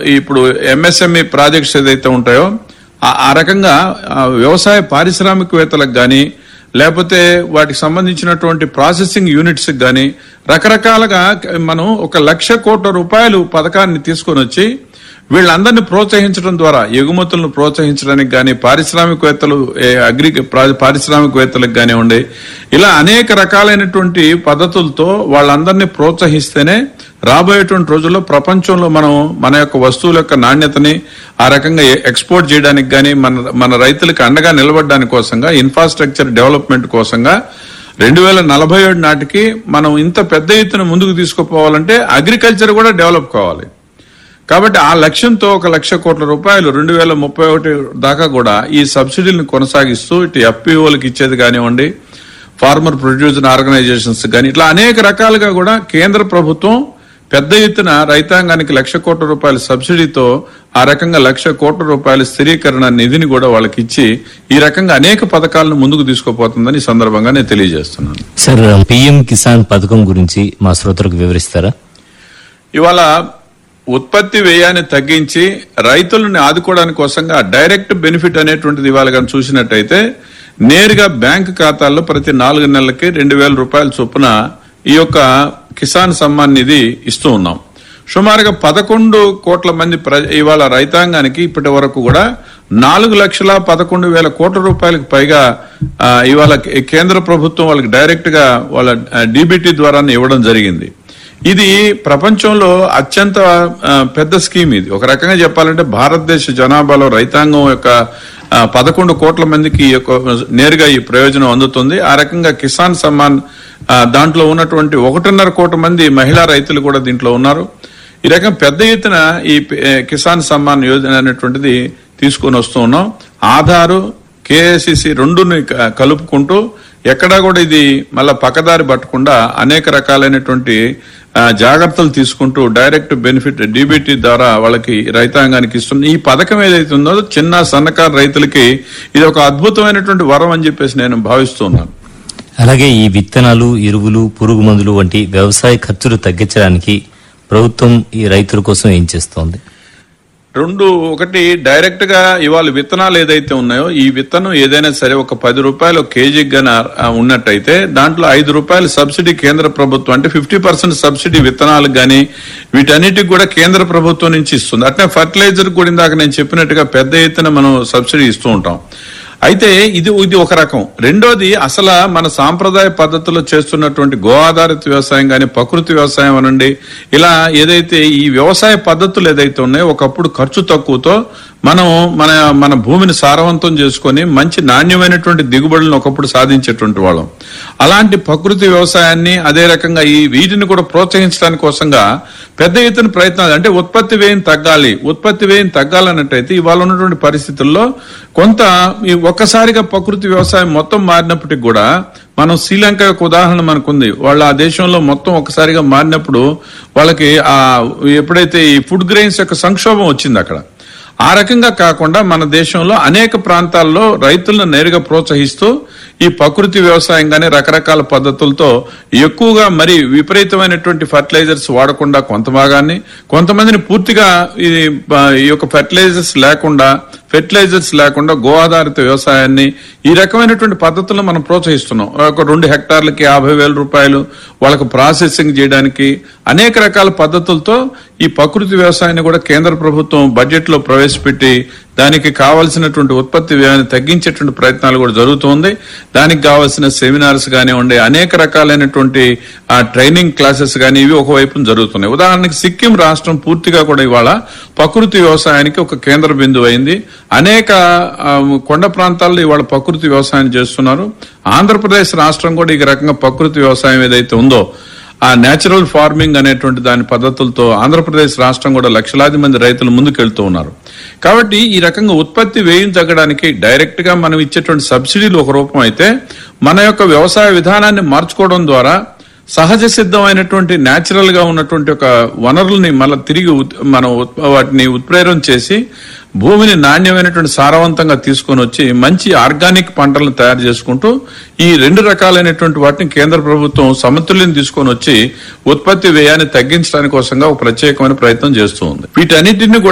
ఇప్పుడు MSME projects ఏదైతే ఉంటాయో ఆ- ఆ రకంగా ఆ, వ్యవసాయ పారిశ్రామికవేత్తలకు కానీ లేకపోతే వాటికి సంబంధించినటువంటి ప్రాసెసింగ్ యూనిట్స్ కానీ రకరకాలుగా మనం ఒక లక్ష కోట్ల రూపాయలు పథకాన్ని తీసుకొని వచ్చి వీళ్ళందరినీ ప్రోత్సహించడం ద్వారా ఎగుమతులను ప్రోత్సహించడానికి కానీ పారిశ్రామికవేత్తలు ఏ, అగ్రి ప్రా- పారిశ్రామికవేత్తలకు కానివ్వండి ఇలా అనేక రకాలైనటువంటి పద్ధతులతో వాళ్ళందరినీ ప్రోత్సహిస్తేనే రాబోయేటువంటి రోజుల్లో ప్రపంచంలో మనం మన యొక్క వస్తువుల యొక్క నాణ్యతని ఆ రకంగా ఎ- ఎక్స్పోర్ట్ చేయడానికి కానీ మన మన రైతులకు అండగా నిలబడడానికి కోసంగా ఇన్ఫ్రాస్ట్రక్చర్ డెవలప్మెంట్ కోసంగా రెండు వేల నలభై ఏడు నాటికి మనం ఇంత పెద్ద ఎత్తున ముందుకు తీసుకుపోవాలంటే అగ్రికల్చర్ కూడా డెవలప్ కావాలి కాబట్టి ఆ లక్ష్యంతో ఒక లక్ష కోట్ల రూపాయలు రెండు వేల ముప్పై ఒకటి దాకా కూడా ఈ సబ్సిడీలను కొనసాగిస్తూ ఇటు ఎఫ్పిఓలకు ఇచ్చేది కానివ్వండి ఫార్మర్ ప్రొడ్యూసర్ ఆర్గనైజేషన్స్ కానీ ఇట్లా అనేక రకాలుగా కూడా కేంద్ర ప్రభుత్వం పెద్ద ఎత్తున రైతాంగానికి లక్ష కోట్ల రూపాయల సబ్సిడీతో ఆ రకంగా లక్ష కోట్ల రూపాయల స్థిరీకరణ నిధిని కూడా వాళ్ళకి ఇచ్చి ఈ రకంగా అనేక పథకాలను ముందుకు తీసుకుపోతుందని ఈ సందర్భంగా నేను తెలియజేస్తున్నాను సార్ పిఎం కిసాన్ పథకం గురించి మా శ్రోతలకు వివరిస్తారా ఇవాళ ఉత్పత్తి వ్యయాన్ని తగ్గించి రైతులను ఆదుకోవడానికి కోసంగా డైరెక్ట్ బెనిఫిట్ అనేటువంటిది ఇవాళ కానీ చూసినట్టయితే నేరుగా బ్యాంక్ ఖాతాల్లో ప్రతి నాలుగు నెలలకి రెండు వేల రూపాయల చొప్పున ఈ యొక్క కిసాన్ సమ్మాన్ నిధి ఇస్తూ ఉన్నాం సుమారుగా పదకొండు కోట్ల మంది ప్ర- ఇవాళ రైతాంగానికి ఇప్పటి వరకు కూడా నాలుగు లక్షల పదకొండు వేల కోట్ల రూపాయలకు పైగా ఆ, ఇవాళ కే- కేంద్ర ప్రభుత్వం వాళ్ళకి డైరెక్ట్ గా వాళ్ళ డీబీటీ ద్వారా ఇవ్వడం జరిగింది ఇది ప్రపంచంలో అత్యంత ఆ, పెద్ద స్కీమ్ ఇది ఒక రకంగా చెప్పాలంటే భారతదేశ జనాభాలో రైతాంగం యొక్క ఆ, పదకొండు కోట్ల మందికి ఈ యొక్క నేరుగా ఈ ప్రయోజనం అందుతుంది ఆ రకంగా కిసాన్ సమ్మాన్ ఆ, దాంట్లో ఉన్నటువంటి ఒకటిన్నర కోట్ల మంది మహిళా రైతులు కూడా దీంట్లో ఉన్నారు ఈ రకం పెద్ద ఎత్తున ఈ పి- ఏ, కిసాన్ సమ్మాన్ యోజన అనేటువంటిది తీసుకొని వస్తూ ఉన్నాం ఆధారు కేఏసిసి రెండుని క- కలుపుకుంటూ ఎక్కడా కూడా ఇది మళ్ళా పక్కదారి పట్టకుండా అనేక రకాలైనటువంటి ఆ, జాగ్రత్తలు తీసుకుంటూ డైరెక్ట్ బెనిఫిట్ డీబీటీ ద్వారా వాళ్ళకి రైతాంగానికి ఇస్తుంది ఈ పథకం ఏదైతే ఉందో చిన్న సన్నకారు రైతులకి ఇది ఒక అద్భుతమైనటువంటి వరం అని చెప్పేసి నేను భావిస్తున్నాను అలాగే ఈ విత్తనాలు ఎరువులు పురుగు మందులు వంటి వ్యవసాయ ఖర్చులు తగ్గించడానికి ప్రభుత్వం ఈ రైతుల కోసం ఏం చేస్తోంది రెండు ఒకటి డైరెక్ట్ గా ఇవాళ విత్తనాలు ఏదైతే ఉన్నాయో ఈ విత్తనం ఏదైనా సరే ఒక పది రూపాయలు కేజీకి గాన ఆ, ఉన్నట్టయితే దాంట్లో ఐదు రూపాయలు సబ్సిడీ కేంద్ర ప్రభుత్వం అంటే ఫిఫ్టీ పర్సెంట్ సబ్సిడీ విత్తనాలకు గాని వీటన్నిటికి కూడా కేంద్ర ప్రభుత్వం నుంచి ఇస్తుంది అట్నే ఫర్టిలైజర్ కూడా ఇందాక నేను చెప్పినట్టుగా పెద్ద ఎత్తున మనం సబ్సిడీ ఇస్తూ ఉంటాం అయితే ఇది ఇది ఒక రకం రెండోది అసలు మన సాంప్రదాయ పద్ధతిలో చేస్తున్నటువంటి గో ఆధారిత వ్యవసాయం కానీ ప్రకృతి వ్యవసాయం అనండి ఇలా ఏదైతే ఈ వ్యవసాయ పద్ధతులు ఏదైతే ఉన్నాయో ఒకప్పుడు ఖర్చు తక్కువతో మనం మన మన భూమిని సారవంతం చేసుకొని మంచి నాణ్యమైనటువంటి దిగుబడులను ఒకప్పుడు సాధించేటువంటి వాళ్ళం అలాంటి ప్రకృతి వ్యవసాయాన్ని అదే రకంగా ఈ వీటిని కూడా ప్రోత్సహించడానికి కోసంగా పెద్ద ఎత్తున ప్రయత్నాలు అంటే ఉత్పత్తి వ్యయం తగ్గాలి ఉత్పత్తి వ్యయం తగ్గాలన్నట్టయితే ఇవాళ ఉన్నటువంటి పరిస్థితుల్లో కొంత ఈ ఒక్కసారిగా ప్రకృతి వ్యవసాయం మొత్తం మారినప్పటికి కూడా మనం శ్రీలంక యొక్క ఉదాహరణ మనకుంది వాళ్ళ ఆ దేశంలో మొత్తం ఒకసారిగా మారినప్పుడు వాళ్ళకి ఆ ఎప్పుడైతే ఈ ఫుడ్ గ్రెయిన్స్ యొక్క సంక్షోభం వచ్చింది అక్కడ ఆ రకంగా కాకుండా మన దేశంలో అనేక ప్రాంతాల్లో రైతులను నేరుగా ప్రోత్సహిస్తూ ఈ ప్రకృతి వ్యవసాయం గానీ రకరకాల పద్ధతులతో ఎక్కువగా మరి విపరీతమైనటువంటి ఫర్టిలైజర్స్ వాడకుండా కొంత భాగాన్ని కొంతమందిని పూర్తిగా ఈ బ- ఈ యొక్క ఫర్టిలైజర్స్ లేకుండా ఫెర్టిలైజర్స్ లేకుండా గో ఆధారిత వ్యవసాయాన్ని ఈ రకమైనటువంటి పద్ధతులను మనం ప్రోత్సహిస్తున్నాం ఒక రెండు హెక్టార్లకి యాభై వేల రూపాయలు వాళ్ళకు ప్రాసెసింగ్ చేయడానికి అనేక రకాల పద్ధతులతో ఈ ప్రకృతి వ్యవసాయాన్ని కూడా కేంద్ర ప్రభుత్వం బడ్జెట్ లో ప్రవేశపెట్టి దానికి కావాల్సినటువంటి ఉత్పత్తి వ్యయాన్ని తగ్గించేటువంటి ప్రయత్నాలు కూడా జరుగుతుంది దానికి కావాల్సిన సెమినార్స్ కానివ్వండి అనేక రకాలైనటువంటి ఆ ట్రైనింగ్ క్లాసెస్ కానీ ఇవి ఒకవైపు జరుగుతున్నాయి ఉదాహరణకి సిక్కిం రాష్ట్రం పూర్తిగా కూడా ఇవాళ ప్రకృతి వ్యవసాయానికి ఒక కేంద్ర బిందువు అయింది అనేక ఆ, కొండ ప్రాంతాల్లో ఇవాళ ప్రకృతి వ్యవసాయం చేస్తున్నారు ఆంధ్రప్రదేశ్ రాష్ట్రం కూడా ఈ రకంగా ప్రకృతి వ్యవసాయం ఏదైతే ఉందో ఆ నేచురల్ ఫార్మింగ్ అనేటువంటి దాని పద్ధతులతో ఆంధ్రప్రదేశ్ రాష్ట్రం కూడా లక్షలాది మంది రైతులు ముందుకెళ్తూ ఉన్నారు కాబట్టి ఈ రకంగా ఉత్పత్తి వ్యయం తగ్గడానికి డైరెక్ట్ గా మనం ఇచ్చేటువంటి సబ్సిడీలు ఒక రూపం అయితే మన యొక్క వ్యవసాయ విధానాన్ని మార్చుకోవడం ద్వారా సహజ సిద్ధమైనటువంటి న్యాచురల్ గా ఉన్నటువంటి ఒక వనరుల్ని మళ్ళీ తిరిగి ఉత్- మనం ఉత్- వాటిని ఉత్ప్రేరణ చేసి భూమిని నాణ్యమైనటువంటి సారవంతంగా తీసుకొని వచ్చి మంచి ఆర్గానిక్ పంటలను తయారు చేసుకుంటూ ఈ రెండు రకాలైనటువంటి వాటిని కేంద్ర ప్రభుత్వం సమతుల్యం తీసుకొని వచ్చి ఉత్పత్తి వ్యయాన్ని తగ్గించడానికి కోసంగా ఒక ప్రత్యేకమైన ప్రయత్నం చేస్తూ ఉంది వీటన్నిటిని కూడా